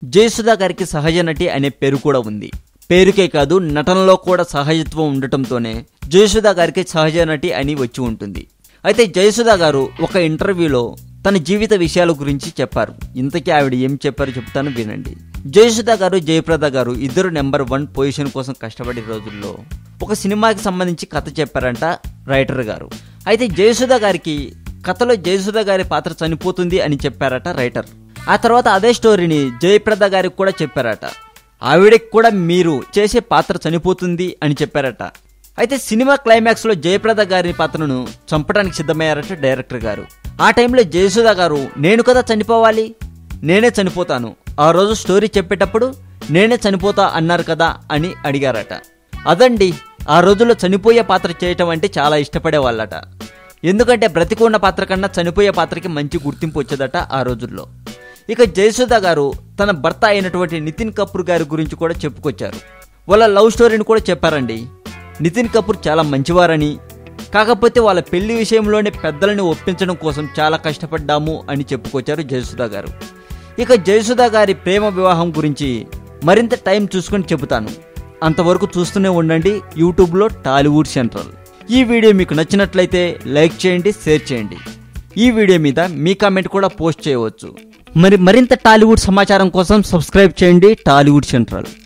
జయసుధ గారికి సహజ నటి అనే పేరు కూడా ఉంది పేరుకే కాదు నటనలో కూడా సహజత్వం ఉండటంతోనే జయసుధ గారికి సహజ నటి అని వచ్చి ఉంటుంది అయితే జయసుధ గారు ఒక ఇంటర్వ్యూలో తన జీవిత విషయాల గురించి చెప్పారు ఇంతకీ ఆవిడ ఏం చెప్పారో చెప్తాను వినండి జయసుధ గారు జయప్రద గారు ఇద్దరు నెంబర్ వన్ పొజిషన్ కోసం కష్టపడే రోజుల్లో ఒక సినిమాకి సంబంధించి కథ చెప్పారంట రైటర్ గారు అయితే జయసుధ గారికి కథలో జయసుధ గారి పాత్ర చనిపోతుంది అని చెప్పారట రైటర్ ఆ తర్వాత అదే స్టోరీని జయప్రద గారికి కూడా చెప్పారట ఆవిడకి కూడా మీరు చేసే పాత్ర చనిపోతుంది అని చెప్పారట అయితే సినిమా క్లైమాక్స్ లో జయప్రద గారి పాత్రను చంపడానికి సిద్ధమయ్యారట డైరెక్టర్ గారు ఆ టైంలో జయసుధ గారు నేను కదా చనిపోవాలి నేనే చనిపోతాను ఆ రోజు స్టోరీ చెప్పేటప్పుడు నేనే చనిపోతా అన్నారు కదా అని అడిగారట అదండి ఆ రోజుల్లో చనిపోయే పాత్ర చేయటం అంటే చాలా ఇష్టపడే వాళ్ళట ఎందుకంటే బ్రతికున్న పాత్ర కన్నా చనిపోయే పాత్రకి మంచి గుర్తింపు వచ్చేదట ఆ రోజుల్లో ఇక జయసుధ గారు తన భర్త అయినటువంటి నితిన్ కపూర్ గారి గురించి కూడా చెప్పుకొచ్చారు వాళ్ళ లవ్ స్టోరీని కూడా చెప్పారండి నితిన్ కపూర్ చాలా మంచివారని కాకపోతే వాళ్ళ పెళ్లి విషయంలోనే పెద్దలని ఒప్పించడం కోసం చాలా కష్టపడ్డాము అని చెప్పుకొచ్చారు జయసుధ గారు ఇక జయసుధ గారి ప్రేమ వివాహం గురించి మరింత టైం చూసుకొని చెబుతాను అంతవరకు చూస్తూనే ఉండండి యూట్యూబ్లో టాలీవుడ్ సెంట్రల్ ఈ వీడియో మీకు నచ్చినట్లయితే లైక్ చేయండి షేర్ చేయండి ఈ వీడియో మీద మీ కామెంట్ కూడా పోస్ట్ చేయవచ్చు మరి మరింత టాలీవుడ్ సమాచారం కోసం సబ్స్క్రైబ్ చేయండి టాలీవుడ్ సెంట్రల్